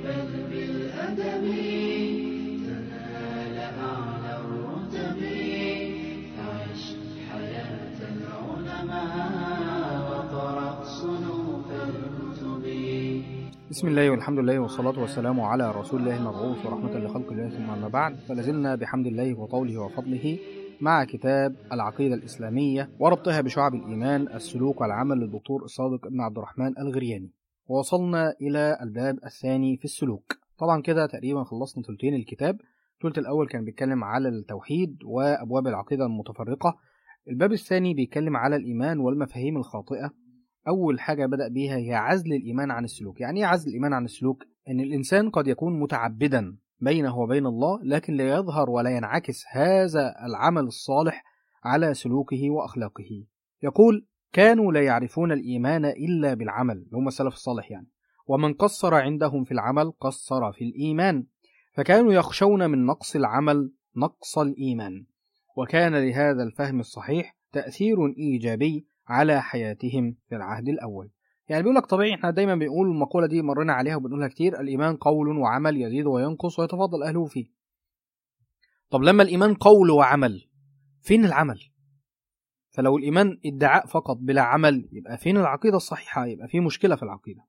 بل بالأدب تنال أعلى الرتب فعش حياة العلماء وقرأ صنوف الكتب بسم الله والحمد لله والصلاة والسلام على رسول الله المبعوث ورحمة لخلق الله ثم أما بعد فلازلنا بحمد الله وطوله وفضله مع كتاب العقيدة الإسلامية وربطها بشعب الإيمان السلوك والعمل للدكتور الصادق بن عبد الرحمن الغرياني ووصلنا إلى الباب الثاني في السلوك طبعا كده تقريبا خلصنا ثلثين الكتاب الثلث الأول كان بيتكلم على التوحيد وأبواب العقيدة المتفرقة الباب الثاني بيتكلم على الإيمان والمفاهيم الخاطئة أول حاجة بدأ بيها هي عزل الإيمان عن السلوك يعني إيه عزل الإيمان عن السلوك؟ إن الإنسان قد يكون متعبدا بينه وبين الله لكن لا يظهر ولا ينعكس هذا العمل الصالح على سلوكه وأخلاقه يقول كانوا لا يعرفون الإيمان إلا بالعمل هم السلف الصالح يعني ومن قصر عندهم في العمل قصر في الإيمان فكانوا يخشون من نقص العمل نقص الإيمان وكان لهذا الفهم الصحيح تأثير إيجابي على حياتهم في العهد الأول يعني بيقول لك طبيعي احنا دايما بنقول المقولة دي مرينا عليها وبنقولها كتير الإيمان قول وعمل يزيد وينقص ويتفضل أهله فيه طب لما الإيمان قول وعمل فين العمل فلو الإيمان ادعاء فقط بلا عمل يبقى فين العقيدة الصحيحة يبقى في مشكلة في العقيدة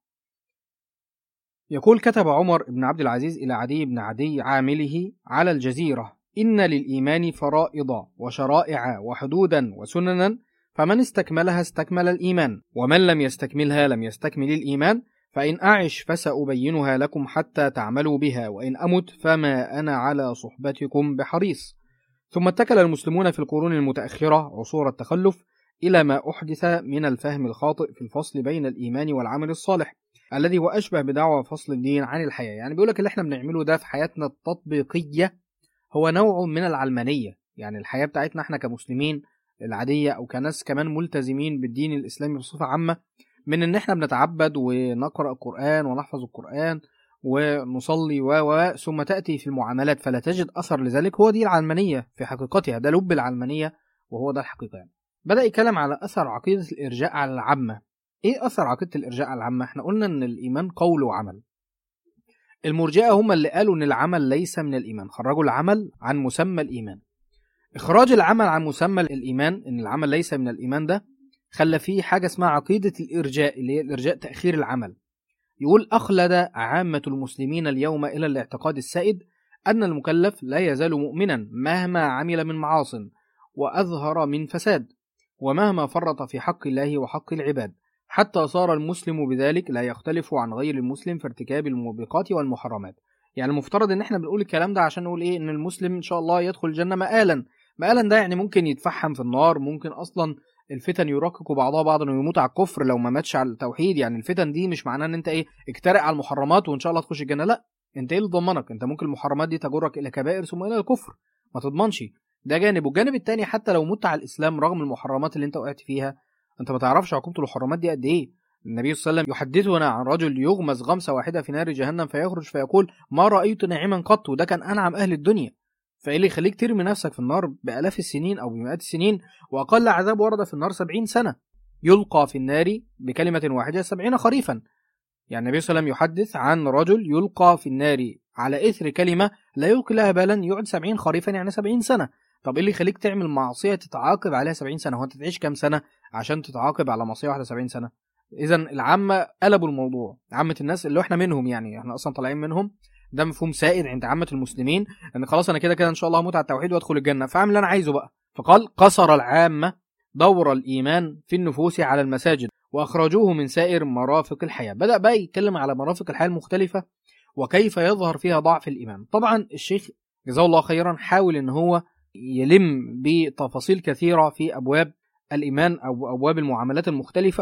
يقول كتب عمر بن عبد العزيز إلى عدي بن عدي عامله على الجزيرة إن للإيمان فرائض وشرائع وحدودا وسننا فمن استكملها استكمل الإيمان ومن لم يستكملها لم يستكمل الإيمان فإن أعش فسأبينها لكم حتى تعملوا بها وإن أمت فما أنا على صحبتكم بحريص ثم اتكل المسلمون في القرون المتأخرة عصور التخلف إلى ما أحدث من الفهم الخاطئ في الفصل بين الإيمان والعمل الصالح الذي هو أشبه بدعوى فصل الدين عن الحياة يعني بيقولك اللي احنا بنعمله ده في حياتنا التطبيقية هو نوع من العلمانية يعني الحياة بتاعتنا احنا كمسلمين العادية أو كناس كمان ملتزمين بالدين الإسلامي بصفة عامة من إن إحنا بنتعبد ونقرأ القرآن ونحفظ القرآن ونصلي و و ثم تأتي في المعاملات فلا تجد أثر لذلك هو دي العلمانية في حقيقتها ده لب العلمانية وهو ده الحقيقة يعني. بدأ يتكلم على أثر عقيدة الإرجاء على العامة إيه أثر عقيدة الإرجاء على العامة؟ إحنا قلنا إن الإيمان قول وعمل المرجئة هم اللي قالوا إن العمل ليس من الإيمان خرجوا العمل عن مسمى الإيمان إخراج العمل عن مسمى الإيمان إن العمل ليس من الإيمان ده خلى فيه حاجة اسمها عقيدة الإرجاء اللي هي الإرجاء تأخير العمل يقول أخلد عامة المسلمين اليوم إلى الاعتقاد السائد أن المكلف لا يزال مؤمنا مهما عمل من معاص وأظهر من فساد ومهما فرط في حق الله وحق العباد حتى صار المسلم بذلك لا يختلف عن غير المسلم في ارتكاب الموبقات والمحرمات يعني المفترض ان احنا بنقول الكلام ده عشان نقول ايه ان المسلم ان شاء الله يدخل الجنه مآلا مآلا ده يعني ممكن يتفحم في النار ممكن اصلا الفتن يرقق بعضها بعضا ويموت على الكفر لو ما ماتش على التوحيد يعني الفتن دي مش معناها ان انت ايه اجترئ على المحرمات وان شاء الله تخش الجنه لا انت ايه اللي ضمنك انت ممكن المحرمات دي تجرك الى كبائر ثم الى الكفر ما تضمنش ده جانب والجانب التاني حتى لو مت على الاسلام رغم المحرمات اللي انت وقعت فيها انت ما تعرفش عقوبه الحرمات دي قد ايه النبي صلى الله عليه وسلم يحدثنا عن رجل يغمز غمسة واحدة في نار جهنم فيخرج فيقول ما رأيت ناعما قط وده كان أنعم أهل الدنيا فإيه اللي يخليك ترمي نفسك في النار بآلاف السنين أو بمئات السنين وأقل عذاب ورد في النار سبعين سنة يلقى في النار بكلمة واحدة سبعين خريفا يعني النبي صلى الله عليه وسلم يحدث عن رجل يلقى في النار على إثر كلمة لا يلقي لها بالا يقعد سبعين خريفا يعني سبعين سنة طب إيه اللي يخليك تعمل معصية تتعاقب عليها سبعين سنة هو أنت تعيش كام سنة عشان تتعاقب على معصية واحدة سبعين سنة اذا العامه قلبوا الموضوع عامه الناس اللي احنا منهم يعني احنا اصلا طالعين منهم ده مفهوم سائد عند عامه المسلمين ان خلاص انا كده كده ان شاء الله هموت على التوحيد وادخل الجنه فاعمل اللي انا عايزه بقى فقال قصر العامه دور الايمان في النفوس على المساجد واخرجوه من سائر مرافق الحياه بدا بقى يتكلم على مرافق الحياه المختلفه وكيف يظهر فيها ضعف الايمان طبعا الشيخ جزاه الله خيرا حاول ان هو يلم بتفاصيل كثيره في ابواب الإيمان أو أبواب المعاملات المختلفة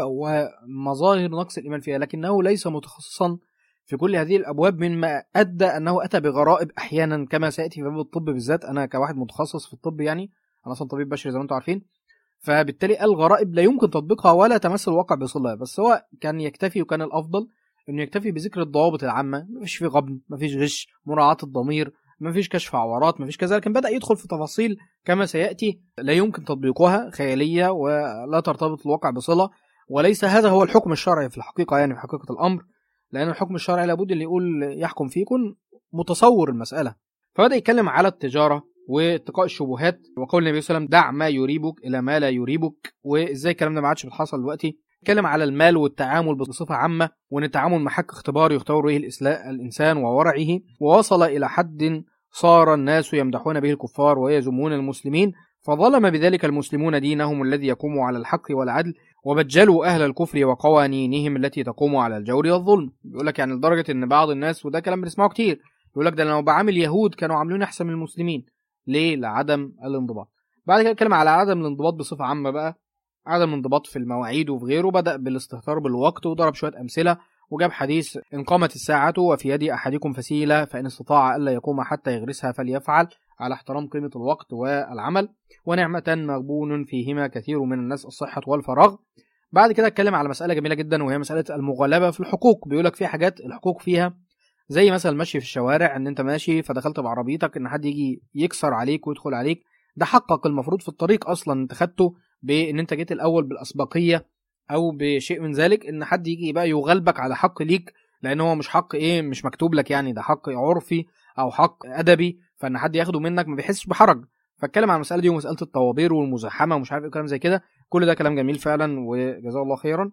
ومظاهر نقص الإيمان فيها لكنه ليس متخصصا في كل هذه الأبواب مما أدى أنه أتى بغرائب أحيانا كما سيأتي في باب الطب بالذات أنا كواحد متخصص في الطب يعني أنا أصلا طبيب بشري زي ما أنتم عارفين فبالتالي الغرائب لا يمكن تطبيقها ولا تمس الواقع بصلة بس هو كان يكتفي وكان الأفضل انه يكتفي بذكر الضوابط العامه مفيش في غبن مفيش غش مراعاه الضمير مفيش كشف عورات مفيش كذا لكن بدا يدخل في تفاصيل كما سياتي لا يمكن تطبيقها خياليه ولا ترتبط الواقع بصله وليس هذا هو الحكم الشرعي في الحقيقه يعني في حقيقه الامر لان الحكم الشرعي لابد اللي يقول يحكم فيه يكون متصور المساله فبدا يتكلم على التجاره واتقاء الشبهات وقول النبي صلى الله عليه وسلم دع ما يريبك الى ما لا يريبك وازاي الكلام ده ما عادش بيحصل دلوقتي اتكلم على المال والتعامل بصفه عامه وان التعامل محك اختبار يختبر به الإسلاء الانسان وورعه ووصل الى حد صار الناس يمدحون به الكفار ويذمون المسلمين فظلم بذلك المسلمون دينهم الذي يقوم على الحق والعدل وبجلوا اهل الكفر وقوانينهم التي تقوم على الجور والظلم بيقول لك يعني لدرجه ان بعض الناس وده كلام بنسمعه كتير يقول لك ده لو بعامل يهود كانوا عاملين احسن من المسلمين ليه لعدم الانضباط بعد كده اتكلم على عدم الانضباط بصفه عامه بقى عدم الانضباط في المواعيد وفي غيره بدأ بالاستهتار بالوقت وضرب شوية أمثلة وجاب حديث إن قامت الساعة وفي يد أحدكم فسيلة فإن استطاع ألا يقوم حتى يغرسها فليفعل على احترام قيمة الوقت والعمل ونعمة مغبون فيهما كثير من الناس الصحة والفراغ بعد كده اتكلم على مسألة جميلة جدا وهي مسألة المغالبة في الحقوق بيقولك في حاجات الحقوق فيها زي مثلا المشي في الشوارع ان انت ماشي فدخلت بعربيتك ان حد يجي يكسر عليك ويدخل عليك ده حقك المفروض في الطريق اصلا انت خدته بان انت جيت الاول بالاسبقيه او بشيء من ذلك ان حد يجي بقى يغلبك على حق ليك لان هو مش حق ايه مش مكتوب لك يعني ده حق عرفي او حق ادبي فان حد ياخده منك ما بيحسش بحرج فاتكلم عن المساله دي ومساله الطوابير والمزاحمه ومش عارف ايه كلام زي كده كل ده كلام جميل فعلا وجزاه الله خيرا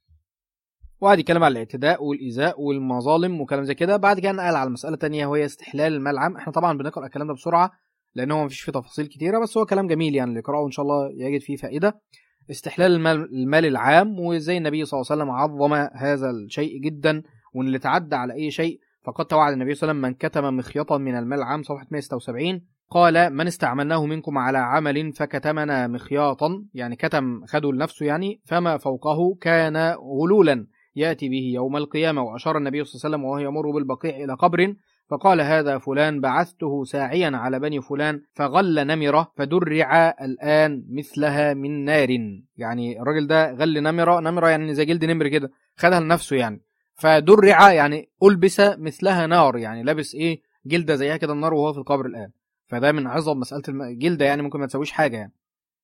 وقعد يتكلم على الاعتداء والايذاء والمظالم وكلام زي كده بعد كده نقل على مساله تانية وهي استحلال المال العام احنا طبعا بنقرا الكلام ده بسرعه لان هو مفيش فيه تفاصيل كتيره بس هو كلام جميل يعني اللي يقراه ان شاء الله يجد فيه فائده استحلال المال, المال العام وازاي النبي صلى الله عليه وسلم عظم هذا الشيء جدا وان اللي تعدى على اي شيء فقد توعد النبي صلى الله عليه وسلم من كتم مخيطا من المال العام صفحه 176 قال من استعملناه منكم على عمل فكتمنا مخياطا يعني كتم خده لنفسه يعني فما فوقه كان غلولا ياتي به يوم القيامه واشار النبي صلى الله عليه وسلم وهو يمر بالبقيع الى قبر فقال هذا فلان بعثته ساعيا على بني فلان فغل نمرة فدرع الآن مثلها من نار يعني الراجل ده غل نمرة نمرة يعني زي جلد نمر كده خدها لنفسه يعني فدرع يعني ألبس مثلها نار يعني لابس إيه جلدة زيها كده النار وهو في القبر الآن فده من عظم مسألة الجلدة يعني ممكن ما تسويش حاجة يعني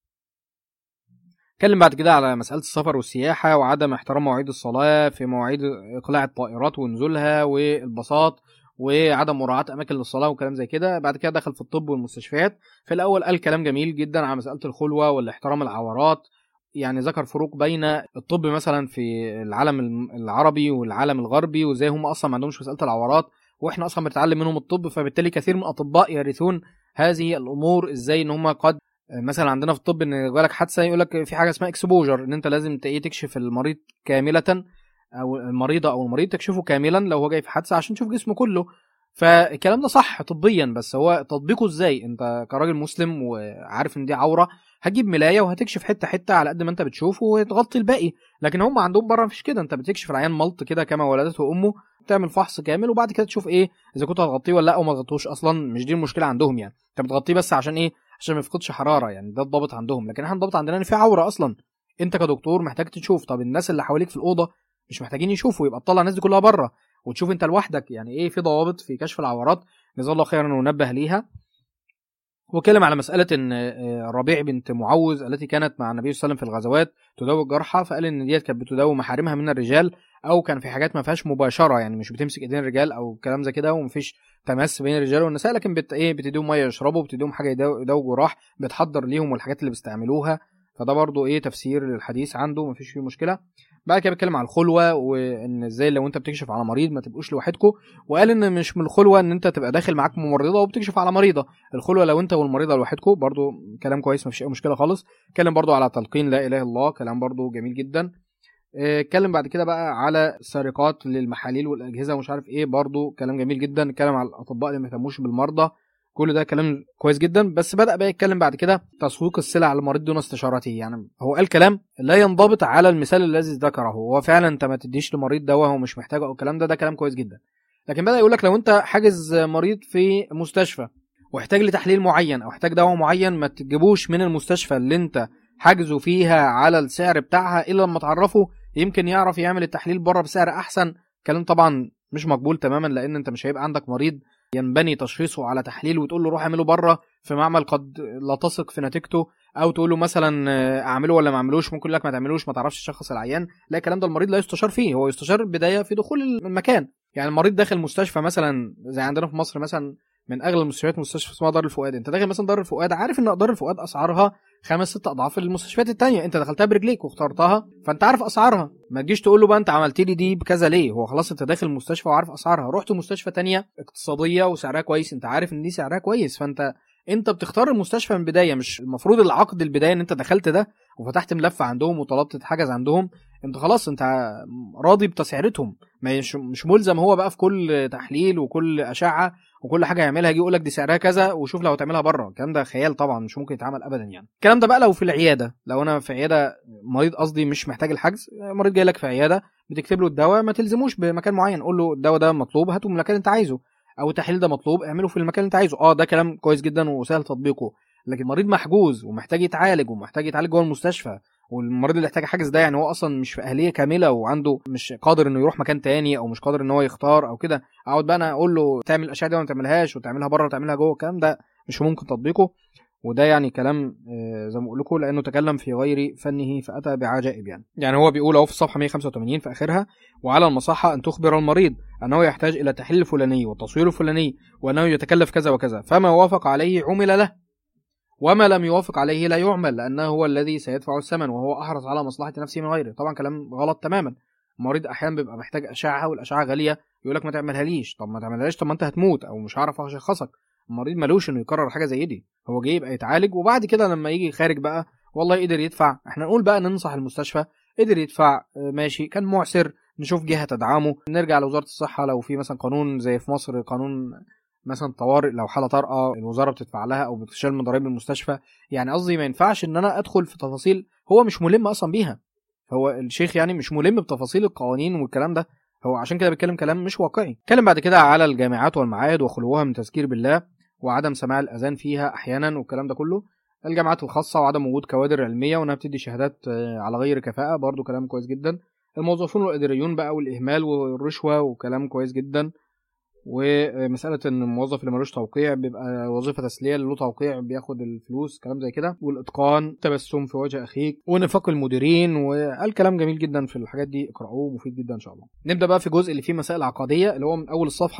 اتكلم بعد كده على مسألة السفر والسياحة وعدم احترام مواعيد الصلاة في مواعيد إقلاع الطائرات ونزولها والباصات وعدم مراعاة أماكن للصلاة وكلام زي كده بعد كده دخل في الطب والمستشفيات في الأول قال كلام جميل جدا على مسألة الخلوة والاحترام العورات يعني ذكر فروق بين الطب مثلا في العالم العربي والعالم الغربي وازاي هم اصلا ما عندهمش مساله العورات واحنا اصلا بنتعلم منهم الطب فبالتالي كثير من الاطباء يرثون هذه الامور ازاي ان هم قد مثلا عندنا في الطب ان جالك حادثه يقول لك في حاجه اسمها اكسبوجر ان انت لازم ايه تكشف المريض كامله او المريضه او المريض تكشفه كاملا لو هو جاي في حادثه عشان تشوف جسمه كله فالكلام ده صح طبيا بس هو تطبيقه ازاي انت كراجل مسلم وعارف ان دي عوره هتجيب ملايه وهتكشف حته حته على قد ما انت بتشوف وتغطي الباقي لكن هم عندهم بره مفيش كده انت بتكشف العيان ملط كده كما ولدته امه تعمل فحص كامل وبعد كده تشوف ايه اذا كنت هتغطيه ولا لا او ما تغطوش اصلا مش دي المشكله عندهم يعني انت بتغطيه بس عشان ايه عشان ما يفقدش حراره يعني ده الضابط عندهم لكن احنا الضابط عندنا ان في عوره اصلا انت كدكتور محتاج تشوف طب الناس اللي حواليك في الاوضه مش محتاجين يشوفوا يبقى تطلع الناس دي كلها بره وتشوف انت لوحدك يعني ايه في ضوابط في كشف العورات جزاه الله خيرا وننبه ليها وكلم على مسألة إن ربيع بنت معوذ التي كانت مع النبي صلى الله عليه وسلم في الغزوات تداوي الجرحى فقال إن ديت كانت بتداوي محارمها من الرجال أو كان في حاجات ما فيهاش مباشرة يعني مش بتمسك إيدين الرجال أو كلام زي كده ومفيش تماس بين الرجال والنساء لكن بت إيه بتديهم مية يشربوا بتديهم حاجة يداووا جراح بتحضر ليهم والحاجات اللي بيستعملوها فده برضو إيه تفسير للحديث عنده مفيش فيه مشكلة بعد كده بيتكلم على الخلوه وان ازاي لو انت بتكشف على مريض ما تبقوش لوحدكم وقال ان مش من الخلوه ان انت تبقى داخل معاك ممرضه وبتكشف على مريضه الخلوه لو انت والمريضه لوحدكم برضو كلام كويس ما فيش اي مشكله خالص اتكلم برضو على تلقين لا اله الا الله كلام برضو جميل جدا اتكلم بعد كده بقى على سرقات للمحاليل والاجهزه ومش عارف ايه برضو كلام جميل جدا اتكلم على الاطباء اللي ما يهتموش بالمرضى كل ده كلام كويس جدا بس بدا بقى يتكلم بعد كده تسويق السلع للمريض دون استشارته يعني هو قال كلام لا ينضبط على المثال الذي ذكره هو فعلا انت ما تديش لمريض دواء هو مش محتاجه او الكلام ده ده كلام كويس جدا لكن بدا يقول لك لو انت حاجز مريض في مستشفى واحتاج لتحليل معين او احتاج دواء معين ما تجيبوش من المستشفى اللي انت حاجزه فيها على السعر بتاعها الا لما تعرفه يمكن يعرف يعمل التحليل بره بسعر احسن كلام طبعا مش مقبول تماما لان انت مش هيبقى عندك مريض ينبني تشخيصه على تحليل وتقول له روح اعمله بره في معمل قد لا تثق في نتيجته او تقول له مثلا آه، اعمله ولا ما اعملوش ممكن يقول لك ما تعملوش ما تعرفش تشخص العيان لا الكلام ده المريض لا يستشار فيه هو يستشار بدايه في دخول المكان يعني المريض داخل مستشفى مثلا زي عندنا في مصر مثلا من اغلى المستشفيات مستشفى اسمها دار الفؤاد انت داخل مثلا دار الفؤاد عارف ان دار الفؤاد اسعارها خمس ست اضعاف المستشفيات التانية انت دخلتها برجليك واخترتها فانت عارف اسعارها ما تجيش تقول له بقى انت عملت لي دي بكذا ليه هو خلاص انت داخل المستشفى وعارف اسعارها رحت مستشفى تانية اقتصاديه وسعرها كويس انت عارف ان دي سعرها كويس فانت انت بتختار المستشفى من البدايه مش المفروض العقد البدايه ان انت دخلت ده وفتحت ملف عندهم وطلبت تتحجز عندهم انت خلاص انت راضي بتسعيرتهم مش مش ملزم هو بقى في كل تحليل وكل اشعه وكل حاجه يعملها يجي يقول لك دي سعرها كذا وشوف لو هتعملها بره الكلام ده خيال طبعا مش ممكن يتعمل ابدا يعني الكلام ده بقى لو في العياده لو انا في عياده مريض قصدي مش محتاج الحجز مريض جاي لك في عياده بتكتب له الدواء ما تلزموش بمكان معين قول له الدواء ده مطلوب هاته من المكان اللي انت عايزه او التحليل ده مطلوب اعمله في المكان اللي انت عايزه اه ده كلام كويس جدا وسهل تطبيقه لكن المريض محجوز ومحتاج يتعالج ومحتاج يتعالج جوه المستشفى والمريض اللي يحتاج حجز ده يعني هو اصلا مش في اهليه كامله وعنده مش قادر انه يروح مكان تاني او مش قادر ان هو يختار او كده اقعد بقى انا اقول له تعمل الاشعه دي ولا ما تعملهاش وتعملها بره وتعملها جوه الكلام ده مش ممكن تطبيقه وده يعني كلام آه، زي ما بقول لكم لانه تكلم في غير فنه فاتى بعجائب يعني يعني هو بيقول اهو في الصفحه 185 في اخرها وعلى المصحه ان تخبر المريض انه يحتاج الى تحليل الفلاني والتصوير الفلاني وانه يتكلف كذا وكذا فما وافق عليه عمل له وما لم يوافق عليه لا يعمل لانه هو الذي سيدفع الثمن وهو احرص على مصلحه نفسه من غيره طبعا كلام غلط تماما المريض احيانا بيبقى محتاج اشعه والاشعه غاليه يقول لك ما تعملها ليش طب ما تعملهاش طب ما انت هتموت او مش هعرف اشخصك المريض ملوش انه يكرر حاجه زي دي هو جاي يبقى يتعالج وبعد كده لما يجي خارج بقى والله قدر يدفع احنا نقول بقى ننصح المستشفى قدر يدفع آه، ماشي كان معسر نشوف جهه تدعمه نرجع لوزاره الصحه لو في مثلا قانون زي في مصر قانون مثلا طوارئ لو حاله طارئه الوزاره بتدفع لها او بتشال من ضرائب المستشفى يعني قصدي ما ينفعش ان انا ادخل في تفاصيل هو مش ملم اصلا بيها هو الشيخ يعني مش ملم بتفاصيل القوانين والكلام ده هو عشان كده بيتكلم كلام مش واقعي اتكلم بعد كده على الجامعات والمعاهد وخلوها من تذكير بالله وعدم سماع الاذان فيها احيانا والكلام ده كله الجامعات الخاصه وعدم وجود كوادر علميه وانها بتدي شهادات آه، على غير كفاءه برضو كلام كويس جدا الموظفون والاداريون بقى والاهمال والرشوه وكلام كويس جدا ومساله ان الموظف اللي ملوش توقيع بيبقى وظيفه تسليه اللي له توقيع بياخد الفلوس كلام زي كده والاتقان تبسم في وجه اخيك ونفاق المديرين وقال كلام جميل جدا في الحاجات دي اقرأوه مفيد جدا ان شاء الله نبدا بقى في الجزء اللي فيه مسائل عقديه اللي هو من اول الصفحه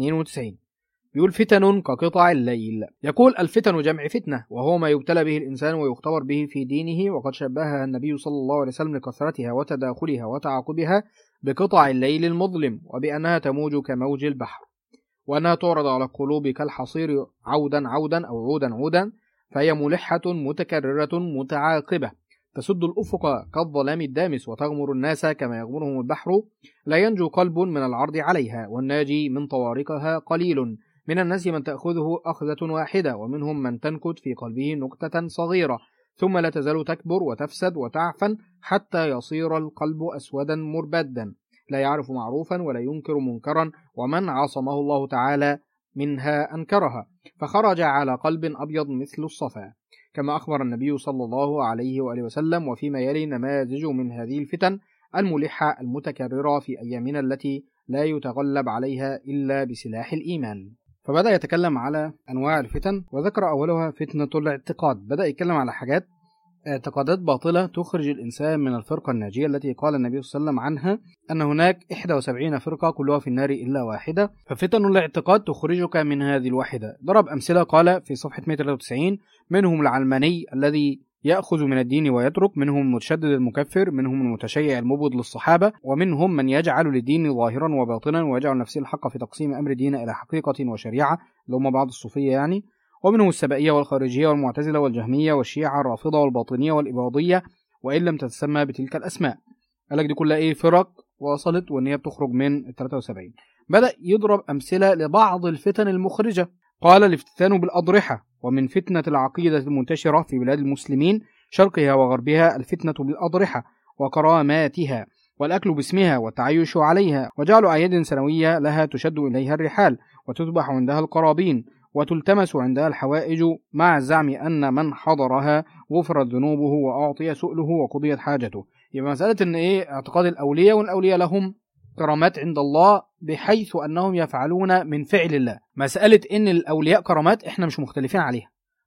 192 بيقول فتن كقطع الليل يقول الفتن جمع فتنة وهو ما يبتلى به الإنسان ويختبر به في دينه وقد شبهها النبي صلى الله عليه وسلم لكثرتها وتداخلها وتعاقبها بقطع الليل المظلم وبأنها تموج كموج البحر وأنها تعرض على القلوب كالحصير عودا عودا أو عودا عودا فهي ملحة متكررة متعاقبة تسد الأفق كالظلام الدامس وتغمر الناس كما يغمرهم البحر لا ينجو قلب من العرض عليها والناجي من طوارقها قليل من الناس من تأخذه أخذة واحدة ومنهم من تنكت في قلبه نكتة صغيرة ثم لا تزال تكبر وتفسد وتعفن حتى يصير القلب أسودا مربدا لا يعرف معروفا ولا ينكر منكرا ومن عصمه الله تعالى منها أنكرها فخرج على قلب أبيض مثل الصفا كما أخبر النبي صلى الله عليه وآله وسلم وفيما يلي نماذج من هذه الفتن الملحة المتكررة في أيامنا التي لا يتغلب عليها إلا بسلاح الإيمان فبدأ يتكلم على أنواع الفتن وذكر أولها فتنة الاعتقاد بدأ يتكلم على حاجات اعتقادات باطلة تخرج الإنسان من الفرقة الناجية التي قال النبي صلى الله عليه وسلم عنها أن هناك 71 فرقة كلها في النار إلا واحدة ففتن الاعتقاد تخرجك من هذه الواحدة ضرب أمثلة قال في صفحة 193 منهم العلماني الذي يأخذ من الدين ويترك منهم المتشدد المكفر منهم المتشيع المبغض للصحابة ومنهم من يجعل للدين ظاهرا وباطنا ويجعل نفسه الحق في تقسيم أمر الدين إلى حقيقة وشريعة اللي هم بعض الصوفية يعني ومنهم السبائية والخارجية والمعتزلة والجهمية والشيعة الرافضة والباطنية والإباضية وإن لم تتسمى بتلك الأسماء قال لك دي كلها إيه فرق وصلت وإن هي بتخرج من ال 73 بدأ يضرب أمثلة لبعض الفتن المخرجة قال الافتتان بالأضرحة ومن فتنة العقيدة المنتشرة في بلاد المسلمين شرقها وغربها الفتنة بالأضرحة وكراماتها والأكل باسمها والتعايش عليها وجعل أعياد سنوية لها تشد إليها الرحال وتذبح عندها القرابين وتلتمس عندها الحوائج مع الزعم أن من حضرها غفرت ذنوبه وأعطي سؤله وقضيت حاجته يبقى مسألة إن إيه اعتقاد الأولياء والأولياء لهم كرامات عند الله بحيث أنهم يفعلون من فعل الله مسألة إن الأولياء كرامات إحنا مش مختلفين عليها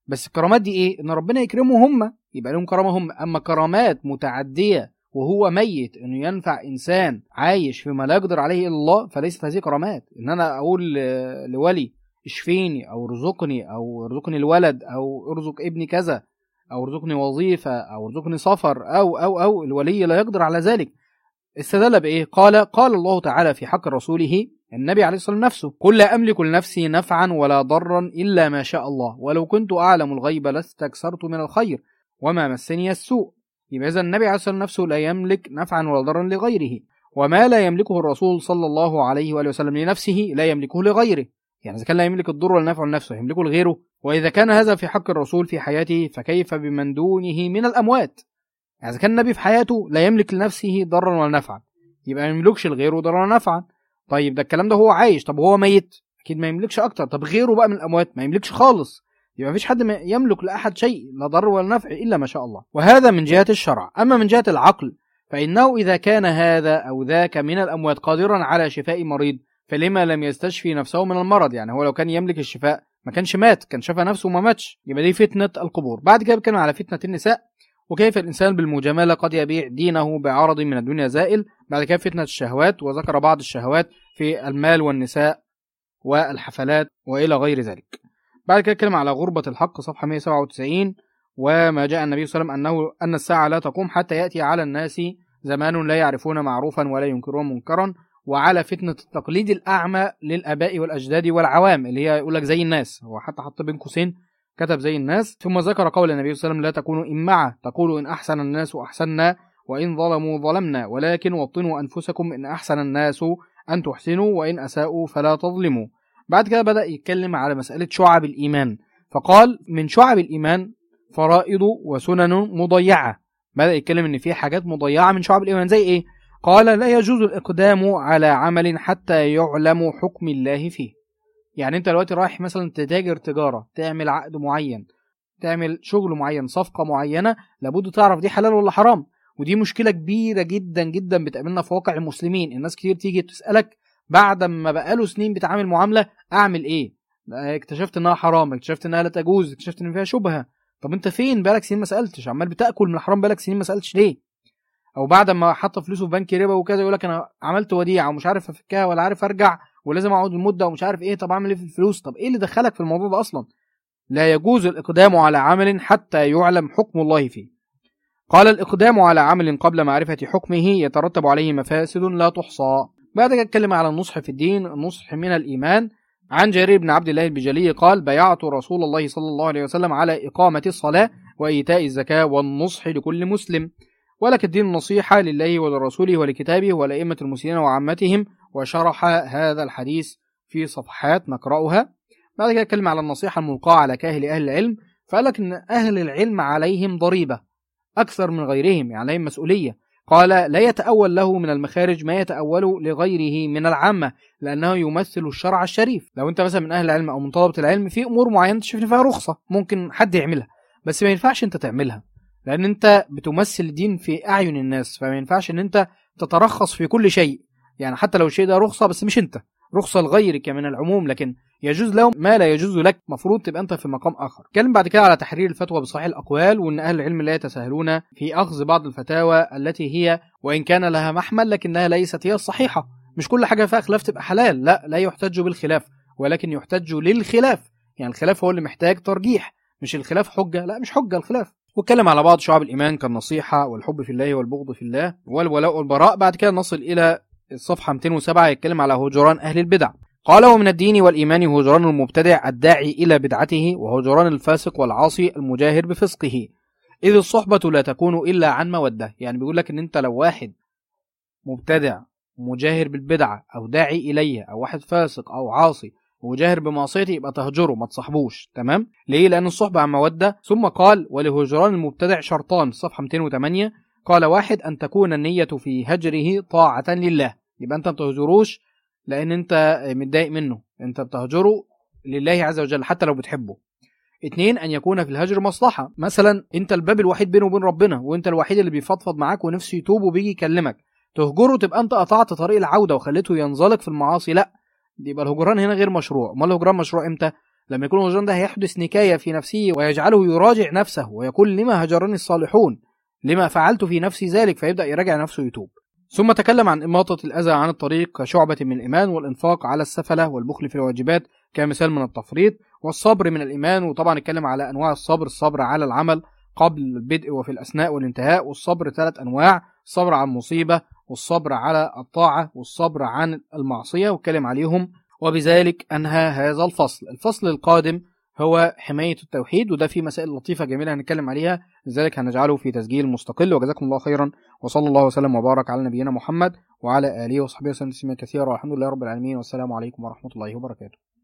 بس الكرامات دي ايه ان ربنا يكرمهم هم يبقى لهم كرامه هم اما كرامات متعديه وهو ميت انه ينفع انسان عايش فيما لا يقدر عليه الا الله فليست هذه كرامات ان انا اقول ل- لولي اشفيني او ارزقني او ارزقني الولد او ارزق ابني كذا او ارزقني وظيفه او ارزقني سفر او او او الولي لا يقدر على ذلك استدل بايه قال قال الله تعالى في حق رسوله النبي عليه الصلاه والسلام نفسه قل لا املك لنفسي نفعا ولا ضرا الا ما شاء الله ولو كنت اعلم الغيب لاستكثرت من الخير وما مسني السوء يبقى اذا النبي عليه الصلاه والسلام نفسه لا يملك نفعا ولا ضرا لغيره وما لا يملكه الرسول صلى الله عليه واله وسلم لنفسه لا يملكه لغيره يعني اذا كان لا يملك الضر ولا النفع لنفسه يملكه لغيره واذا كان هذا في حق الرسول في حياته فكيف بمن دونه من الاموات يعني اذا كان النبي في حياته لا يملك لنفسه ضرا ولا نفعا يبقى ما يملكش لغيره ضرا ولا نفعا طيب ده الكلام ده هو عايش طب وهو ميت اكيد ما يملكش اكتر طب غيره بقى من الاموات ما يملكش خالص يبقى مفيش حد ما يملك لاحد شيء لا ضر ولا نفع الا ما شاء الله وهذا من جهه الشرع اما من جهه العقل فانه اذا كان هذا او ذاك من الاموات قادرا على شفاء مريض فلما لم يستشفي نفسه من المرض يعني هو لو كان يملك الشفاء ما كانش مات كان شفى نفسه وما ماتش يبقى دي فتنه القبور بعد كده بيتكلم على فتنه النساء وكيف الانسان بالمجامله قد يبيع دينه بعرض من الدنيا زائل بعد كده فتنه الشهوات وذكر بعض الشهوات في المال والنساء والحفلات والى غير ذلك بعد كده اتكلم على غربة الحق صفحة 197 وما جاء النبي صلى الله عليه وسلم أنه أن الساعة لا تقوم حتى يأتي على الناس زمان لا يعرفون معروفا ولا ينكرون منكرا وعلى فتنة التقليد الأعمى للآباء والأجداد والعوام اللي هي يقول لك زي الناس هو حتى حط بين قوسين كتب زي الناس ثم ذكر قول النبي صلى الله عليه وسلم لا تكونوا إمعة تقولوا إن أحسن الناس أحسنا وإن ظلموا ظلمنا ولكن وطنوا أنفسكم إن أحسن الناس أن تحسنوا وإن أساءوا فلا تظلموا بعد كده بدأ يتكلم على مسألة شعب الإيمان فقال من شعب الإيمان فرائض وسنن مضيعة بدأ يتكلم إن في حاجات مضيعة من شعب الإيمان زي إيه؟ قال لا يجوز الإقدام على عمل حتى يعلم حكم الله فيه يعني أنت دلوقتي رايح مثلا تتاجر تجارة تعمل عقد معين تعمل شغل معين صفقة معينة لابد تعرف دي حلال ولا حرام ودي مشكلة كبيرة جدا جدا بتقابلنا في واقع المسلمين الناس كتير تيجي تسألك بعد ما بقاله سنين بتعامل معاملة أعمل إيه اكتشفت انها حرام اكتشفت انها لا تجوز اكتشفت ان فيها شبهه طب انت فين بقالك سنين ما سالتش عمال بتاكل من الحرام بقالك سنين ما سالتش ليه او بعد ما حط فلوسه في بنك ربا وكذا يقول لك انا عملت وديعه ومش عارف افكها ولا عارف ارجع ولازم اقعد المده ومش عارف ايه طب اعمل ايه في الفلوس طب ايه اللي دخلك في الموضوع ده اصلا لا يجوز الاقدام على عمل حتى يعلم حكم الله فيه قال الاقدام على عمل قبل معرفه حكمه يترتب عليه مفاسد لا تحصى بعد كده اتكلم على النصح في الدين النصح من الايمان عن جرير بن عبد الله البجلي قال بايعت رسول الله صلى الله عليه وسلم على إقامة الصلاة وإيتاء الزكاة والنصح لكل مسلم ولك الدين النصيحة لله ولرسوله ولكتابه ولأئمة المسلمين وعامتهم وشرح هذا الحديث في صفحات نقرأها بعد كده اتكلم على النصيحة الملقاة على كاهل أهل العلم فقال لك إن أهل العلم عليهم ضريبة أكثر من غيرهم يعني عليهم مسؤولية قال لا يتأول له من المخارج ما يتأول لغيره من العامة لأنه يمثل الشرع الشريف لو أنت مثلا من أهل العلم أو من طلبة العلم في أمور معينة تشوف إن فيها رخصة ممكن حد يعملها بس ما ينفعش أنت تعملها لأن أنت بتمثل الدين في أعين الناس فما ينفعش إن أنت تترخص في كل شيء يعني حتى لو الشيء ده رخصة بس مش أنت رخصة لغيرك من العموم لكن يجوز لهم ما لا يجوز لك مفروض تبقى انت في مقام اخر اتكلم بعد كده على تحرير الفتوى بصحيح الاقوال وان اهل العلم لا يتساهلون في اخذ بعض الفتاوى التي هي وان كان لها محمل لكنها ليست هي الصحيحه مش كل حاجه فيها خلاف تبقى حلال لا لا يحتج بالخلاف ولكن يحتج للخلاف يعني الخلاف هو اللي محتاج ترجيح مش الخلاف حجه لا مش حجه الخلاف واتكلم على بعض شعب الايمان كالنصيحه والحب في الله والبغض في الله والولاء والبراء بعد كده نصل الى الصفحه 207 يتكلم على هجران اهل البدع قال ومن الدين والإيمان هجران المبتدع الداعي إلى بدعته وهجران الفاسق والعاصي المجاهر بفسقه إذ الصحبة لا تكون إلا عن مودة يعني بيقول لك إن أنت لو واحد مبتدع مجاهر بالبدعة أو داعي إليه أو واحد فاسق أو عاصي وجاهر بمعصيته يبقى تهجره ما تصاحبوش تمام ليه لأن الصحبة عن مودة ثم قال ولهجران المبتدع شرطان صفحة 208 قال واحد أن تكون النية في هجره طاعة لله يبقى أنت ما تهجروش لان انت متضايق منه انت بتهجره لله عز وجل حتى لو بتحبه اتنين ان يكون في الهجر مصلحة مثلا انت الباب الوحيد بينه وبين ربنا وانت الوحيد اللي بيفضفض معاك ونفسه يتوب وبيجي يكلمك تهجره تبقى انت قطعت طريق العودة وخليته ينزلق في المعاصي لا يبقى الهجران هنا غير مشروع امال الهجران مشروع امتى لما يكون الهجران ده هيحدث نكاية في نفسه ويجعله يراجع نفسه ويقول لما هجرني الصالحون لما فعلت في نفسي ذلك فيبدأ يراجع نفسه ويتوب ثم تكلم عن إماطة الأذى عن الطريق كشعبة من الإيمان والإنفاق على السفلة والبخل في الواجبات كمثال من التفريط والصبر من الإيمان وطبعا اتكلم على أنواع الصبر الصبر على العمل قبل البدء وفي الأثناء والانتهاء والصبر ثلاث أنواع الصبر عن مصيبة والصبر على الطاعة والصبر عن المعصية واتكلم عليهم وبذلك أنهى هذا الفصل الفصل القادم هو حماية التوحيد وده فيه مسائل لطيفة جميلة هنتكلم عليها لذلك هنجعله في تسجيل مستقل وجزاكم الله خيرا وصلى الله وسلم وبارك على نبينا محمد وعلى آله وصحبه وسلم تسليما كثيرا والحمد لله رب العالمين والسلام عليكم ورحمة الله وبركاته